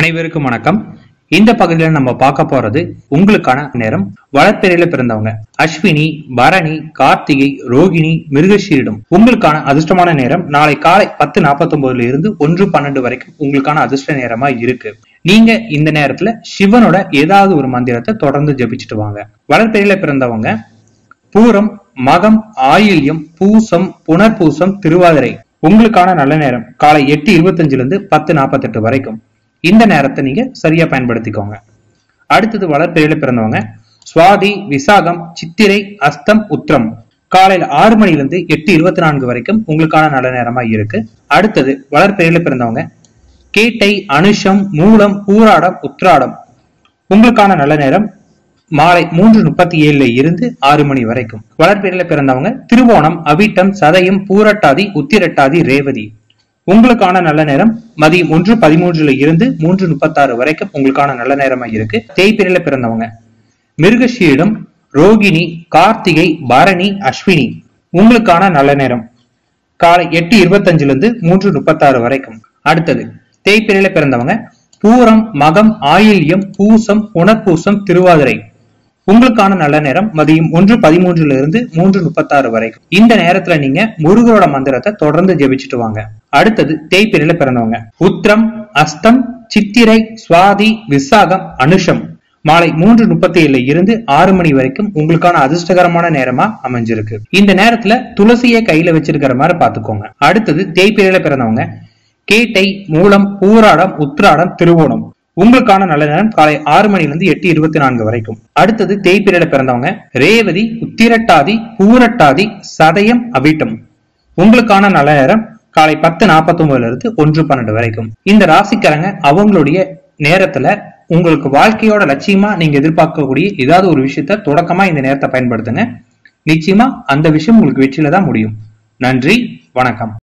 அனைவருக்கும் வணக்கம் இந்த பகுதியில நம்ம பார்க்க போறது உங்களுக்கான நேரம் வளர்ப்பிறையில பிறந்தவங்க அஸ்வினி பரணி கார்த்திகை ரோகிணி மிருகஷீரிடம் உங்களுக்கான அதிர்ஷ்டமான நேரம் நாளை காலை பத்து நாற்பத்தி இருந்து ஒன்று பன்னெண்டு வரைக்கும் உங்களுக்கான அதிர்ஷ்ட நேரமா இருக்கு நீங்க இந்த நேரத்துல சிவனோட ஏதாவது ஒரு மந்திரத்தை தொடர்ந்து ஜபிச்சுட்டு வாங்க வளர்ப்பிறையில பிறந்தவங்க பூரம் மகம் ஆயில்யம் பூசம் புனர்பூசம் திருவாதிரை உங்களுக்கான நல்ல நேரம் காலை எட்டு இருபத்தஞ்சுல இருந்து பத்து நாற்பத்தெட்டு வரைக்கும் இந்த நேரத்தை நீங்க சரியா பயன்படுத்திக்கோங்க அடுத்தது வளர்ப்பிறையில பிறந்தவங்க சுவாதி விசாகம் சித்திரை அஸ்தம் உத்திரம் காலையில ஆறு மணில இருந்து எட்டு இருபத்தி நான்கு வரைக்கும் உங்களுக்கான நல்ல நேரமா இருக்கு அடுத்தது வளர்ப்பிறையில பிறந்தவங்க கேட்டை அனுஷம் மூலம் பூராடம் உத்ராடம் உங்களுக்கான நல்ல நேரம் மாலை மூன்று முப்பத்தி ஏழுல இருந்து ஆறு மணி வரைக்கும் வளர்ப்பிறையில பிறந்தவங்க திருவோணம் அவிட்டம் சதயம் பூரட்டாதி உத்திரட்டாதி ரேவதி உங்களுக்கான நல்ல நேரம் மதியம் ஒன்று பதிமூன்றுல இருந்து மூன்று முப்பத்தாறு வரைக்கும் உங்களுக்கான நல்ல நேரமா இருக்கு தேய்பிரையில பிறந்தவங்க மிருகஷீடம் ரோகிணி கார்த்திகை பரணி அஸ்வினி உங்களுக்கான நல்ல நேரம் காலை எட்டு இருபத்தஞ்சுல இருந்து மூன்று முப்பத்தாறு வரைக்கும் அடுத்தது தேய்பிரையில பிறந்தவங்க பூரம் மகம் ஆயில்யம் பூசம் புனர்பூசம் திருவாதிரை உங்களுக்கான நல்ல நேரம் மதியம் ஒன்று பதிமூன்றுல இருந்து மூன்று முப்பத்தாறு வரைக்கும் இந்த நேரத்துல நீங்க முருகரோட மந்திரத்தை தொடர்ந்து ஜெபிச்சுட்டு வாங்க அடுத்தது தேய்பிரையில பிறந்தவங்க உத்திரம் அஸ்தம் சித்திரை சுவாதி விசாகம் அனுஷம் மாலை மூன்று முப்பத்தி ஏழுல இருந்து ஆறு மணி வரைக்கும் உங்களுக்கான அதிர்ஷ்டகரமான நேரமா அமைஞ்சிருக்கு இந்த நேரத்துல துளசியை கையில வச்சிருக்கிற மாதிரி பாத்துக்கோங்க அடுத்தது தேய்பிரையில பிறந்தவங்க கேட்டை மூலம் பூராடம் உத்ராடம் திருவோணம் உங்களுக்கான நல்ல நேரம் காலை ஆறு மணில இருந்து எட்டு இருபத்தி நான்கு வரைக்கும் அடுத்தது தேய்பிரையில பிறந்தவங்க ரேவதி உத்திரட்டாதி பூரட்டாதி சதயம் அவிட்டம் உங்களுக்கான நல்ல நேரம் காலை பத்து நாற்பத்தி ஒன்பதுல இருந்து ஒன்று பன்னெண்டு வரைக்கும் இந்த ராசிக்காரங்க அவங்களுடைய நேரத்துல உங்களுக்கு வாழ்க்கையோட லட்சியமா நீங்க எதிர்பார்க்கக்கூடிய ஏதாவது ஒரு விஷயத்த தொடக்கமா இந்த நேரத்தை பயன்படுத்துங்க நிச்சயமா அந்த விஷயம் உங்களுக்கு வெற்றியில தான் முடியும் நன்றி வணக்கம்